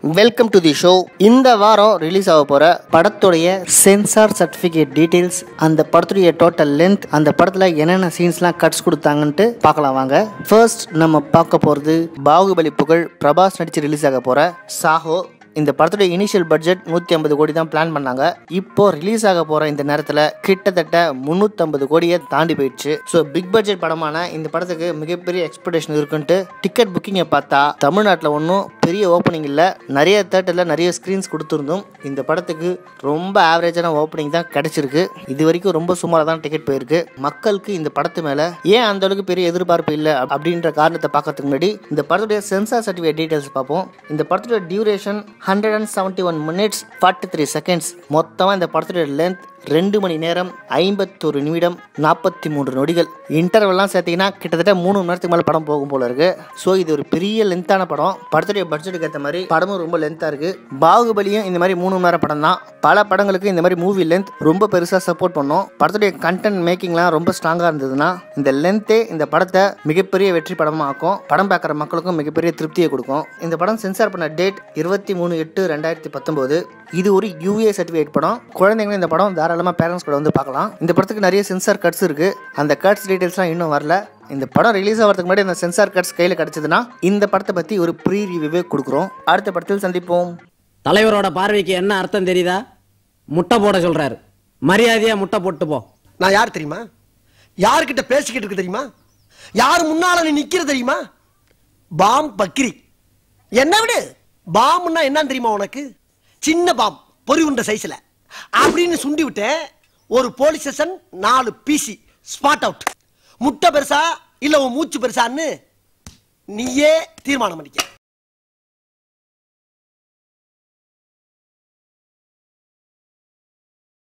welcome to the show இந்த வாரம் release ஆக போகிற படத்துடைய சென்சார் சர்டிஃபிகேட் டீட்டெயில்ஸ் அந்த படத்துடைய டோட்டல் லென்த் அந்த படத்தில் என்னென்ன சீன்ஸ்லாம் கட்ஸ் கொடுத்தாங்கன்ட்டு பார்க்கலாம் வாங்க ஃபர்ஸ்ட் நம்ம பார்க்க போகிறது பாகுபலி புகழ் பிரபாஸ் நடித்து ரிலீஸ் ஆக போகிற சாஹோ இந்த படத்துடைய இனிஷியல் பட்ஜெட் நூற்றி ஐம்பது கோடி தான் பிளான் பண்ணாங்க இப்போ ரிலீஸ் ஆக போகிற இந்த நேரத்தில் கிட்டத்தட்ட முந்நூற்றம்பது கோடியை தாண்டி போயிடுச்சு ஸோ பிக் பட்ஜெட் படமான இந்த படத்துக்கு மிகப்பெரிய எக்ஸ்பெக்டேஷன் இருக்குன்ட்டு டிக்கெட் புக்கிங்கை பார்த்தா தமிழ்நாட்டில் ஒன்றும் பெரிய ஓப்பனிங் இல்லை நிறைய தேட்டரில் நிறைய ஸ்க்ரீன்ஸ் கொடுத்துருந்தும் இந்த படத்துக்கு ரொம்ப ஆவரேஜான ஓப்பனிங் தான் கிடைச்சிருக்கு இது வரைக்கும் ரொம்ப சுமாராக தான் டிக்கெட் போயிருக்கு மக்களுக்கு இந்த படத்து மேலே ஏன் அந்த அளவுக்கு பெரிய எதிர்பார்ப்பு இல்லை அப்படின்ற காரணத்தை பார்க்கறதுக்கு முன்னாடி இந்த படத்துடைய சென்சார் சர்டிஃபிகேட் டீட்டெயில்ஸ் பார்ப்போம் இந்த படத்துடைய duration hundred and seventy one minutes forty three seconds மொத்தமாக இந்த படத்துடைய லென்த் ரெண்டு மணி நேரம் ஐம்பத்தொரு நிமிடம் நாற்பத்தி மூன்று நொடிகள் இன்டர்வெல்லாம் சேர்த்தீங்கன்னா கிட்டத்தட்ட மூணு மணி நேரத்துக்கு மேலே படம் போகும் போல இருக்கு ஸோ இது ஒரு பெரிய லென்த்தான படம் படத்துடைய பட்ஜெட்டுக்கு ஏற்ற மாதிரி படமும் ரொம்ப லென்த்தாக இருக்கு பாகுபலியும் இந்த மாதிரி மூணு மணி நேரம் படம் தான் பல படங்களுக்கு இந்த மாதிரி மூவி லென்த் ரொம்ப பெருசாக சப்போர்ட் பண்ணும் படத்துடைய கண்டென்ட் மேக்கிங்லாம் ரொம்ப ஸ்ட்ராங்காக இருந்ததுன்னா இந்த லென்த்தே இந்த படத்தை மிகப்பெரிய வெற்றி படமாக ஆக்கும் படம் பார்க்குற மக்களுக்கும் மிகப்பெரிய திருப்தியை கொடுக்கும் இந்த படம் சென்சார் பண்ண டேட் இருபத்தி மூணு எட்டு ரெண்டாயிரத்தி பத்தொம்போது இது ஒரு யூஏ சர்டிஃபிகேட் படம் குழந்தைங்களும் இந்த படம் தாராளமாக பேரண்ட்ஸ் கூட வந்து பார்க்கலாம் இந்த படத்துக்கு நிறைய சென்சார் கட்ஸ் இருக்கு அந்த கட்ஸ் டீடைல்ஸ்லாம் இன்னும் வரல இந்த படம் ரிலீஸ் ஆகிறதுக்கு முன்னாடி அந்த சென்சார் கட்ஸ் கையில் கிடைச்சதுன்னா இந்த படத்தை பற்றி ஒரு ப்ரீ ரிவ்யூவே கொடுக்குறோம் அடுத்த படத்தில் சந்திப்போம் தலைவரோட பார்வைக்கு என்ன அர்த்தம் தெரியுதா முட்டை போட சொல்றாரு மரியாதையா முட்டை போட்டு போ நான் யார் தெரியுமா யார்கிட்ட பேசிக்கிட்டு இருக்கு தெரியுமா யார் முன்னால நீ நிக்கிற தெரியுமா பாம் பக்ரி என்ன விடு பாம்னா என்னன்னு தெரியுமா உனக்கு சின்ன பாம் பொறி உண்ட சைஸ்ல அப்படின்னு சுண்டி விட்டேன் ஒரு போலீஸ் ஸ்டேஷன் நாலு பிசி ஸ்பாட் அவுட் முட்டை பெருசா இல்ல உன் மூச்சு பெருசான்னு நீயே தீர்மானம் பண்ணிக்க